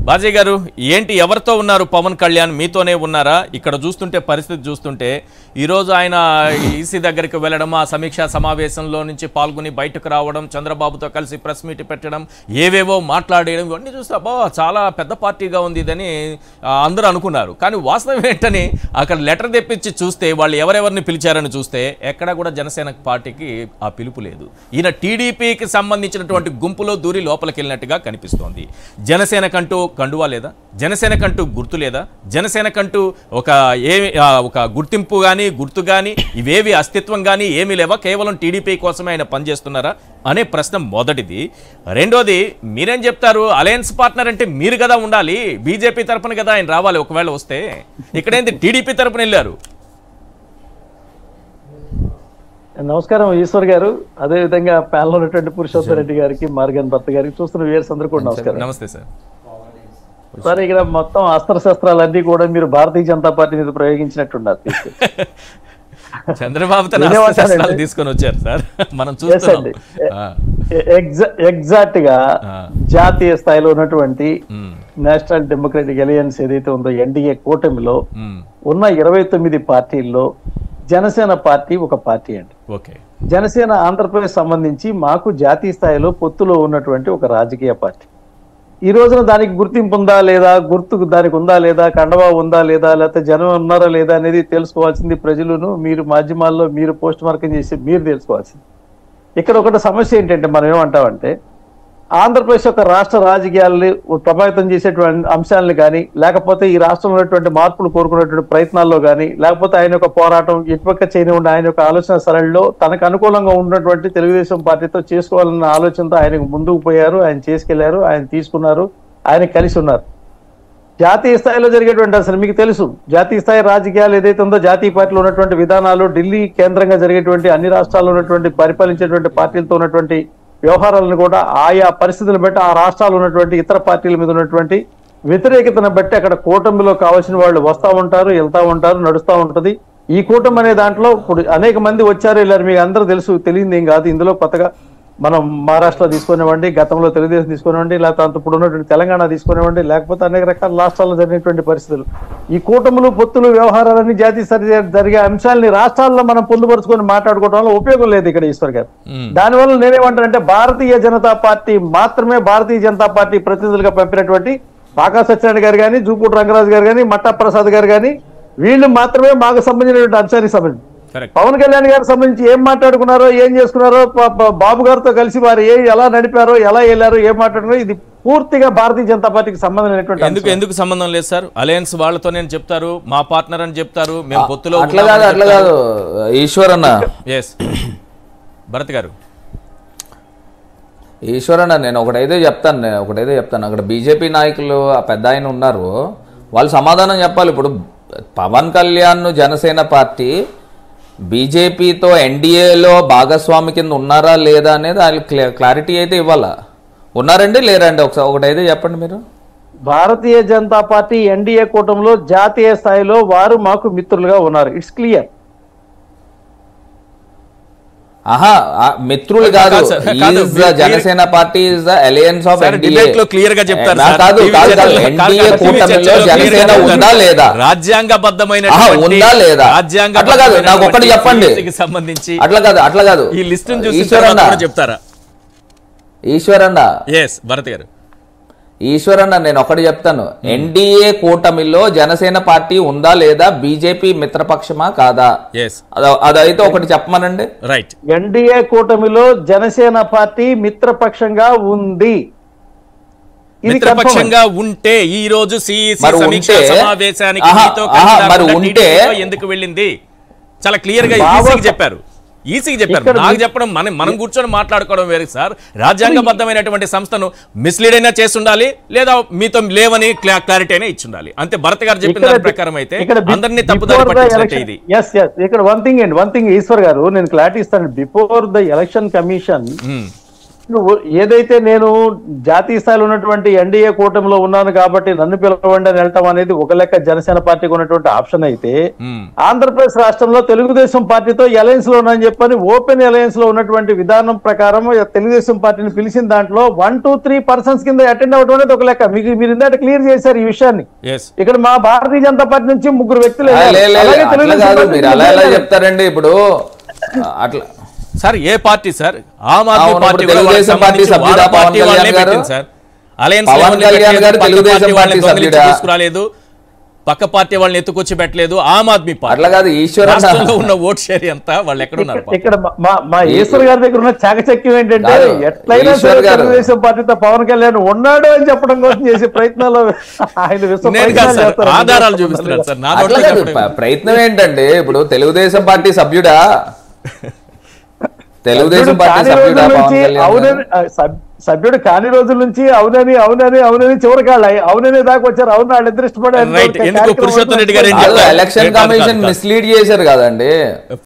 బాజీ గారు ఏంటి ఎవరితో ఉన్నారు పవన్ కళ్యాణ్ మీతోనే ఉన్నారా ఇక్కడ చూస్తుంటే పరిస్థితి చూస్తుంటే ఈరోజు ఆయన ఈసీ దగ్గరికి వెళ్ళడం ఆ సమీక్షా సమావేశంలో నుంచి పాల్గొని బయటకు రావడం చంద్రబాబుతో కలిసి ప్రెస్ మీట్ పెట్టడం ఏవేవో మాట్లాడేయడం ఇవన్నీ చూస్తే అబ్బా చాలా పెద్ద పార్టీగా ఉంది ఇదని ఆ, అందరూ అనుకున్నారు కానీ వాస్తవం ఏంటని అక్కడ లెటర్ తెప్పించి చూస్తే వాళ్ళు ఎవరెవరిని పిలిచారని చూస్తే ఎక్కడ కూడా జనసేన పార్టీకి ఆ పిలుపు లేదు ఈయన టీడీపీకి సంబంధించినటువంటి గుంపులో దూరి లోపలికి వెళ్ళినట్టుగా కనిపిస్తోంది జనసేనకంటూ కండువా లేదా జనసేనకంటూ గుర్తు లేదా జనసేనకంటూ ఒక ఏ ఆ, ఒక గుర్తింపు కానీ గుర్తు కానీ ఇవేవి అస్తిత్వం కానీ ఏమీ లేవా కేవలం టీడీపీ కోసమే ఆయన పనిచేస్తున్నారా అనే ప్రశ్న మొదటిది రెండోది మీరేం చెప్తారు అలయన్స్ పార్ట్నర్ అంటే మీరు కదా ఉండాలి బీజేపీ తరపున కదా ఆయన రావాలి ఒకవేళ వస్తే ఇక్కడేంది టీడీపీ తరపున వెళ్ళారు నమస్కారం ఈశ్వర్ గారు అదే విధంగా ప్యానల్ ఉన్నటువంటి పురుషోత్తమ రెడ్డి గారికి మార్గన్ భర్త గారికి చూస్తున్న వ్యూయర్స్ అందరూ కూడా నమస్కారం నమస్తే సార్ సార్ ఇక్కడ మొత్తం అస్త్రశస్త్రాలన్నీ కూడా మీరు భారతీయ జనతా పార్టీ మీద ప్రయోగించినట్టున్నారు చంద్రబాబు తన నేనేమంటానంటే- అస్త్రశస్త్రాలు తీసుకొని వచ్చారు సార్ మనం Yes చూస్తున్నాం అండి. ఆ, ఎగ్జాక్ట్ గా ఆ. జాతీయ స్థాయిలో ఉన్నటువంటి ఉమ్, నేషనల్ డెమోక్రటిక్ అలయన్స్ ఏదైతే ఉందో ఎన్డీఏ కూటమిలో ఉమ్, ఉన్న ఇరవై తొమ్మిది పార్టీల్లో జనసేన పార్టీ ఒక పార్టీ అండి ఓకే జనసేన ఆంధ్రప్రదేశ్ సంబంధించి మాకు జాతీయ స్థాయిలో పొత్తులో ఉన్నటువంటి ఒక రాజకీయ పార్టీ ఈ రోజున దానికి గుర్తింపు ఉందా లేదా గుర్తుకు దానికి ఉందా లేదా కండవా ఉందా లేదా లేకపోతే జనం ఉన్నారా లేదా అనేది తెలుసుకోవాల్సింది ప్రజలను మీరు మాధ్యమాల్లో మీరు పోస్ట్ మార్కింగ్ చేసి మీరు తెలుసుకోవాల్సింది ఇక్కడ ఒకటి సమస్య ఏంటంటే మనం ఏమంటామంటే ఆంధ్రప్రదేశ్ యొక్క రాష్ట్ర రాజకీయాల్ని ప్రభావితం చేసేటువంటి అంశాలను కానీ లేకపోతే ఈ రాష్ట్రంలో ఉన్నటువంటి మార్పులు కోరుకునేటువంటి ప్రయత్నాల్లో కానీ లేకపోతే ఆయన యొక్క పోరాటం ఇటుపక్క చేయని ఉండే ఆయన యొక్క ఆలోచన సరళిలో తనకు అనుకూలంగా ఉన్నటువంటి తెలుగుదేశం పార్టీతో చేసుకోవాలన్న ఆలోచనతో ఆయనకు ముందుకు పోయారు ఆయన చేసుకెళ్లారు ఆయన తీసుకున్నారు ఆయన కలిసి ఉన్నారు జాతీయ స్థాయిలో జరిగేటువంటి అసలు మీకు తెలుసు జాతీయ స్థాయి రాజకీయాలు ఏదైతే ఉందో జాతీయ పార్టీలో ఉన్నటువంటి విధానాలు ఢిల్లీ కేంద్రంగా జరిగేటువంటి అన్ని రాష్ట్రాల్లో ఉన్నటువంటి పరిపాలించేటువంటి పార్టీలతో ఉన్నటువంటి వ్యవహారాలను కూడా ఆయా పరిస్థితులను బట్టి ఆ రాష్ట్రాల్లో ఉన్నటువంటి ఇతర పార్టీల మీద ఉన్నటువంటి వ్యతిరేకతను బట్టి అక్కడ కూటమిలో కావాల్సిన వాళ్ళు వస్తూ ఉంటారు వెళ్తా ఉంటారు నడుస్తూ ఉంటది ఈ కూటమి అనే దాంట్లో ఇప్పుడు అనేక మంది వచ్చారు వెళ్ళారు మీకు అందరూ తెలుసు తెలియదు ఏం కాదు ఇందులో కొత్తగా మనం మహారాష్ట్ర తీసుకునివ్వండి గతంలో తెలుగుదేశం తీసుకునివ్వండి లేకపోతే అంత ఇప్పుడు ఉన్నటువంటి తెలంగాణ తీసుకునివ్వండి లేకపోతే అనేక రకాల రాష్ట్రాల్లో జరిగినటువంటి పరిస్థితులు ఈ కూటములు పొత్తులు వ్యవహారాలన్నీ జాతీయ స్థాయి జరిగే అంశాలని రాష్ట్రాల్లో మనం పొందుపరుచుకొని మాట్లాడుకోవడం వల్ల ఉపయోగం లేదు ఇక్కడ ఈశ్వర్ గారు ఉమ్, దానివల్ల నేనేమంటానంటే భారతీయ జనతా పార్టీ మాత్రమే భారతీయ జనతా పార్టీ ప్రతినిధులుగా పంపినటువంటి పాకా సత్యనారాయణ గారు కానీ జూపూటి రంగరాజు గారు కానీ మట్టా ప్రసాద్ గారు కానీ వీళ్ళు మాత్రమే మాకు సంబంధించినటువంటి అంశానికి సంబంధించి కరెక్ట్ పవన్ కళ్యాణ్ గారికి సంబంధించి ఏం మాట్లాడుకున్నారో ఏం చేసుకున్నారో ప- ప- బాబు గారితో కలిసి వారు ఏ ఎలా నడిపారో ఎలా వెళ్ళారో ఏం మాట్లాడుకున్నారో ఇది పూర్తిగా భారతీయ జనతా పార్టీకి సంబంధం లేనటువంటి ఎందుకు ఎందుకు సంబంధం లేదు సార్ అలయన్స్ వాళ్ళతో నేను చెప్తారు మా పార్ట్నర్ అని చెప్తారు మేము పొత్తులో అట్లా కాదు అట్లా కాదు ఈశ్వర్ అన్న ఎస్ భరత్ గారు ఈశ్వర్ అన్న నేను ఒకటైతే చెప్తాను నేను ఒకటైతే చెప్తాను అక్కడ బీజేపీ నాయకులు ఆ పెద్ద ఆయన ఉన్నారు వాళ్ళు సమాధానం చెప్పాలి ఇప్పుడు పవన్ కళ్యాణ్ జనసేన పార్టీ బీజేపీతో ఎన్డీఏలో భాగస్వామి కింద ఉన్నారా లేదా అనేది వాళ్ళు క్లా- క్లారిటీ అయితే ఇవ్వాలా ఉన్నారండి లేరండి ఒకసారి ఒకటైతే చెప్పండి మీరు భారతీయ జనతా పార్టీ ఎన్డీఏ కూటమిలో జాతీయ స్థాయిలో వారు మాకు మిత్రులుగా ఉన్నారు ఇట్స్ క్లియర్ ఆహా ఆ మిత్రులు కాదు కాదు సార్, కాదు. Is the Jana Sena party is the alliance of sir, debate లో clear గా చెప్తారు సార్. కాదు TV కాదు కాదు చర్చలో- కాదు, ఎన్డీఏ కాదు, TV కూటమిలో చర్చలో clear గా జనసేన చెప్తారు. ఉందా లేదా రాజ్యాంగబద్ధమైన ఆహా, ఉందా లేదా? అట్లా కాదు, నాకు ఒకటి చెప్పండి. సంబంధించి అట్లా కాదు అట్లా కాదు ఈ లిస్ట్ చూసిన ఈశ్వర్ తర్వాత అన్న కూడా చెప్తారా ఈశ్వర్ అన్న ఎస్ భరత్ గారు ఈశ్వర్ అన్న నేను ఒకటి చెప్తాను ఎన్డీఏ కూటమిలో జనసేన పార్టీ ఉందా లేదా బీజేపీ మిత్రపక్షమా కాదా ఎస్ అద- అదైతే ఒకటి చెప్పమనండి రైట్ ఎన్డీఏ కూటమిలో జనసేన పార్టీ మిత్రపక్షంగా ఉంది ఇది confirm. మిత్రపక్షంగా ఉంటే ఈ రోజు సిఇసి మరి సమీక్ష ఉంటే- సమావేశానికి ఆహా, మీతో ఆహా, కలిసి మరి రాకుండా ఉంటే- TDP తో ఎందుకు వెళ్ళింది చాలా క్లియర్ గా బాబా- ఈసీకి చెప్పారు ఈసీకి చెప్పారు ఇక్కడ నాకు మీ- చెప్పడం మనం మనం కూర్చొని మాట్లాడుకోవడం వేరు సార్ రాజ్యాంగబద్ధమైనటువంటి సంస్థను మిస్లీడ్ అయినా చేసి ఉండాలి లేదా మీతో లేవని క్లారిటీ అయినా ఇచ్చి ఉండాలి అంతే భరత్ గారు చెప్పిన ఇక్కడ దాని ప్రకారం అయితే ఇక్కడ బి- అందరినీ before తప్పుదారి the పట్టించినట్టే election- ఇది yes yes ఇక్కడ వన్ థింగ్ అండి వన్ థింగ్ ఈశ్వర్ గారు నేను క్లారిటీ ఇస్తాను before the election commission hmm. నువ్వు ఏదైతే నేను జాతీయ స్థాయిలో ఉన్నటువంటి ఎన్డీఏ కూటమిలో ఉన్నాను కాబట్టి నన్ను పిలవండి అని వెళ్ళటం అనేది ఒక లెక్క జనసేన పార్టీకి ఉన్నటువంటి ఆప్షన్ అయితే మ్మ్. ఆంధ్రప్రదేశ్ రాష్ట్రంలో తెలుగుదేశం పార్టీతో అలయన్స్ లో ఉన్నాయని చెప్పని ఓపెన్ అలయన్స్ లో ఉన్నటువంటి విధానం ప్రకారం తెలుగుదేశం పార్టీని పిలిచిన దాంట్లో వన్ టూ త్రీ పర్సన్స్ కింద అటెండ్ అవ్వడం అనేది ఒక లెక్క మీకు మీరు ఇందాక క్లియర్ చేశారు ఈ విషయాన్ని ఎస్ ఇక్కడ మా భారతీయ జనతా పార్టీ నుంచి ముగ్గురు వ్యక్తులు ఆ, వెళ్ళారు. లే, లే, లే, అలాగే అట్లా తెలుగుదేశం కాదు పార్టీ మీరు అలా ఎలా నుంచి చెప్తారండి ఇప్పుడు ఆ, అట్లా సార్ ఏ పార్టీ సార్ ఆమ్ ఆద్మీ అవును, పార్టీ ఇప్పుడు కూడా వాళ్ళకి తెలుగుదేశం పార్టీ సంబంధించి సభ్యుడా వాళ్ళ పవన్ పార్టీ వాళ్ళనే కళ్యాణ్ గారు? పెట్టింది సార్ అలయన్స్ పవన్ ఎవరిని కళ్యాణ్ పెట్టలేదు, గారు పక్క తెలుగుదేశం పార్టీ వాళ్ళని పార్టీ దొంగిలించి సభ్యుడా? తీసుకురాలేదు పక్క పార్టీ వాళ్ళని ఎత్తుకొచ్చి పెట్టలేదు ఆమ్ ఆద్మీ పార్టీ అట్లా కాదు ఈశ్వర్ అన్న- రాష్ట్రంలో ఉన్న ఓట్ షేర్ ఎంత వాళ్ళు ఎక్కడున్నారు పాపం? ఇక్కడ మా- మా మా ఈశ్వర్ గారి దగ్గర ఉన్న చాకచక్యం ఏంటంటే కాదు, ఎట్లయినా ఈశ్వర్ సరే గారు. తెలుగుదేశం పార్టీతో పవన్ కళ్యాణ్ ఉన్నాడు అని చెప్పడం కోసం చేసే ప్రయత్నాలు ఆయన విశ్వ నేను కాదు ప్రయత్నాలు సార్ చేస్తారు. ఆధారాలు చూపిస్తున్నాను సార్ నా అట్లా నోట్లో కాదు చెప్పడం ప- ప్రయత్నం ఏంటంటే ఇప్పుడు తెలుగుదేశం పార్టీ సభ్యుడా తెలుగుదేశం సభ్యుడు పార్టీ కాని సభ్యుడా రోజుల పవన్ నుంచి కళ్యాణ్ అవునని గారు? ఆ, సబ్- సభ్యుడు కాని రోజుల నుంచి అవునని అవునని అవునని చివరికి వాళ్ళు అవునని దాకా వచ్చారు అవును వాళ్ళు ఇద్దరు ఇష్టపడే Right. ఎందుకు పురుషోత్తం రెడ్డి గారు ఏం కాదు, చెప్పారు? ఎలక్షన్ కాదు, కాదు, కమిషన్ కాదు. మిస్లీడ్ చేశారు కదండి